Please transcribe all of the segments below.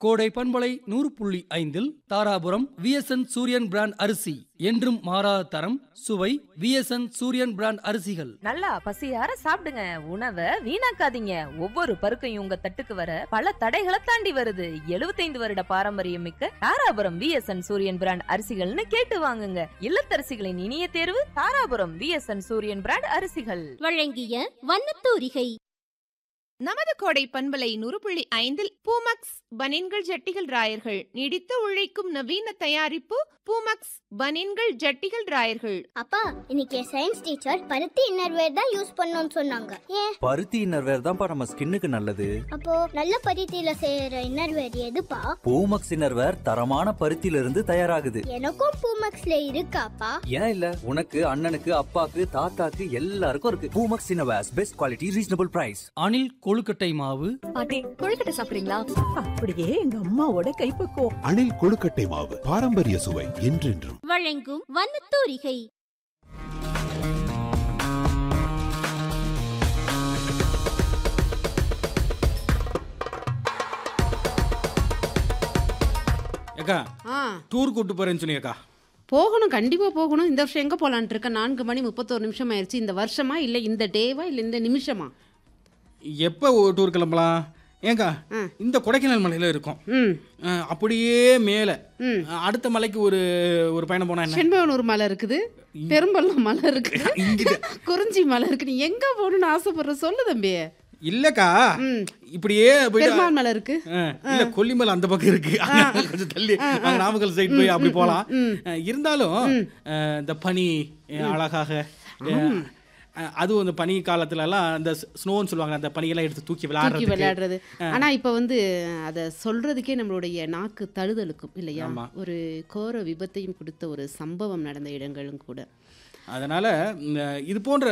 கோடை பண்பலை நூறு புள்ளி ஐந்தில் தாராபுரம் விஎஸ்என் சூரியன் பிராண்ட் அரிசி என்றும் மாறாத தரம் சுவை விஎஸ்என் சூரியன் பிராண்ட் அரிசிகள் நல்லா பசியார சாப்பிடுங்க உணவை வீணாக்காதீங்க ஒவ்வொரு பருக்கையும் உங்க தட்டுக்கு வர பல தடைகளை தாண்டி வருது 75 வருட பாரம்பரியம் மிக்க தாராபுரம் விஎஸ்என் சூரியன் பிராண்ட் அரிசிகள்னு கேட்டு வாங்குங்க இல்லத்தரசிகளின் இனிய தேர்வு தாராபுரம் விஎஸ்என் சூரியன் பிராண்ட் அரிசிகள் வழங்கிய வண்ணத்தூரிகை நமது கோடை பண்பலை நூறு புள்ளி ஐந்தில் பூமக்ஸ் பனின்கள் ஜட்டிகள் ராயர்கள் நீடித்து உழைக்கும் நவீன தயாரிப்பு பூமக்ஸ் பனின்கள் ஜட்டிகள் ராயர்கள் அப்பா இன்னைக்கு சயின்ஸ் டீச்சர் பருத்தி இன்னர்வேர் தான் யூஸ் பண்ணணும்னு சொன்னாங்க ஏன் பருத்தி இன்னர்வேர் தான்ப்பா நம்ம ஸ்கின்னுக்கு நல்லது அப்போ நல்ல பருத்தியில செய்யற இன்னர்வேர் எதுப்பா பூமக்ஸ் இன்னர்வேர் தரமான பருத்தியில இருந்து தயாராகுது எனக்கும் பூமக்ஸ்ல இருக்காப்பா ஏன் இல்ல உனக்கு அண்ணனுக்கு அப்பாக்கு தாத்தாக்கு எல்லாருக்கும் இருக்கு Poomex innerwears best quality reasonable price Anil கொழுக்கட்டை மாவு பாட்டி கொழுக்கட்டை சாப்பிடுறீங்களா அப்படியே எங்க அம்மாவோட கைப்பக்குவம் அணில் கொழுக்கட்டை மாவு பாரம்பரிய சுவை என்றென்றும் வழங்கும் வண்ணத்தூரிகை ஏக்கா ஆ டூர் கூட்டு போறேன்னு சொன்னியக்கா போகணும் கண்டிப்பாக போகணும் இந்த வருஷம் எங்கே போகலான்ட்டு இருக்கேன் நான்கு மணி முப்பத்தோரு நிமிஷம் ஆயிடுச்சு இந்த வருஷமா இல்லை இந்த டேவா இல்லை இந்த நிமிஷமா எப்போ டூர் கிளம்பலாம் ஏங்கா ஆ. இந்த கொடைக்கானல் மலையில இருக்கும் ம் அஹ், அப்படியே மேலே ம் அடுத்த மலைக்கு ஒரு ஒரு பயணம் போனா என்ன செண்பகனூர் மலை இருக்குது பெரும்பள்ளம் மலை இருக்குது இங்கிட்டு. குறிஞ்சி மலை இருக்கு நீ எங்கே போகணும்னு ஆசைப்படுற சொல்லு தம்பி இல்லக்கா ம் இப்படியே போயிட்டு பெருமாள் மலை இருக்கு அஹ், இல்ல கொல்லிமலை அந்த பக்கம் இருக்கு அங்க கொஞ்சம் தள்ளி அங்க நாமக்கல் சைடு போய் அப்படி போலாம் அஹ், இருந்தாலும் அஹ், இந்த பனி அஹ், அழகாக அஹ், அஹ், அதுவும் இந்த பனி காலத்துல எல்லாம் அந்த ஸ்னோன்னு சொல்லுவாங்க அந்த பனியெல்லாம் எடுத்து தூக்கி தூக்கி விளையாடுறது விளையாடுறது ஆனா இப்ப வந்து அதை சொல்றதுக்கே நம்மளுடைய நாக்கு தழுதலுக்கும் இல்லையா ஆமா. ஒரு கோர விபத்தையும் கொடுத்த ஒரு சம்பவம் நடந்த இடங்களும் கூட அதனால இந்த இது போன்ற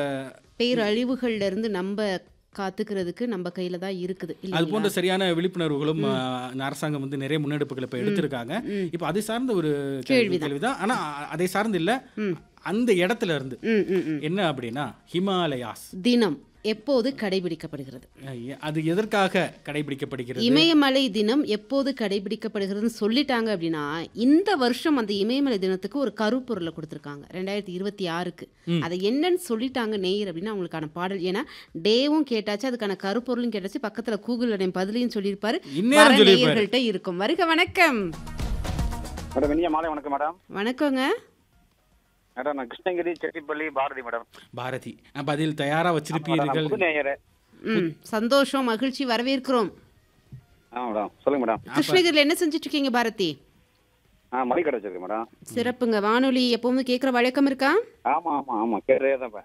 பேரழிவுகள்ல இருந்து நம்ம காத்துக்கிறதுக்கு நம்ம கையில தான் இருக்குது அது இல்லைங்களா? போன்ற சரியான விழிப்புணர்வுகளும் அஹ், இந்த அரசாங்கம் வந்து நிறைய முன்னெடுப்புகளை இப்போ எடுத்திருக்காங்க ம். இப்போ அது சார்ந்த ஒரு கேள்விதான். கேள்விதான் ஆனா அ- அதை சார்ந்து இல்ல ம். அந்த இடத்துல இருந்து ம், ம், ம். என்ன அப்படின்னா ஹிமாலயாஸ் தினம் எப்போது கடைபிடிக்கப்படுகிறது அஹ், அது எதற்காக கடைபிடிக்கப்படுகிறது இமயமலை தினம் எப்போது கடைபிடிக்கப்படுகிறதுன்னு சொல்லிட்டாங்க அப்படின்னா இந்த வருஷம் அந்த இமயமலை தினத்துக்கு ஒரு கருப்பொருளை கொடுத்துருக்காங்க ரெண்டாயிரத்தி இருபத்தி ஆறுக்கு அதை என்னன்னு சொல்லிட்டாங்க நேயர் அப்படின்னா அவங்களுக்கான பாடல் ஏன்னா டேவும் கேட்டாச்சு அதுக்கான கருப்பொருளும் கேட்டாச்சு பக்கத்துல கூகுள் அடைய பதிலையும் சொல்லியிருப்பாரு இந்நேரம் வர சொல்லியிருப்பாரு. நேயர்கள்ட்ட இருக்கும் வருக வணக்கம் மேடம் இனிய மாலை வணக்கம் மேடம் வணக்கங்க மேடம் நான் கிருஷ்ணகிரி செட்டிப்பள்ளி பாரதி மேடம் பாரதி அப்ப அதில் தயாரா வச்சிருப்பீர்கள் புது நேயர் ம் சந்தோஷம் மகிழ்ச்சி வரவேற்கிறோம் ஆ மேடம் சொல்லுங்க மேடம் கிருஷ்ணகிரியில் என்ன செஞ்சுட்டு இருக்கீங்க பாரதி ஆ மளிகை கடை வச்சிருக்கேன் மேடம் சிறப்புங்க வானொலி எப்பவுமே கேட்குற வழக்கம் இருக்கா ஆமா ஆமா ஆமா கேட்டே தான்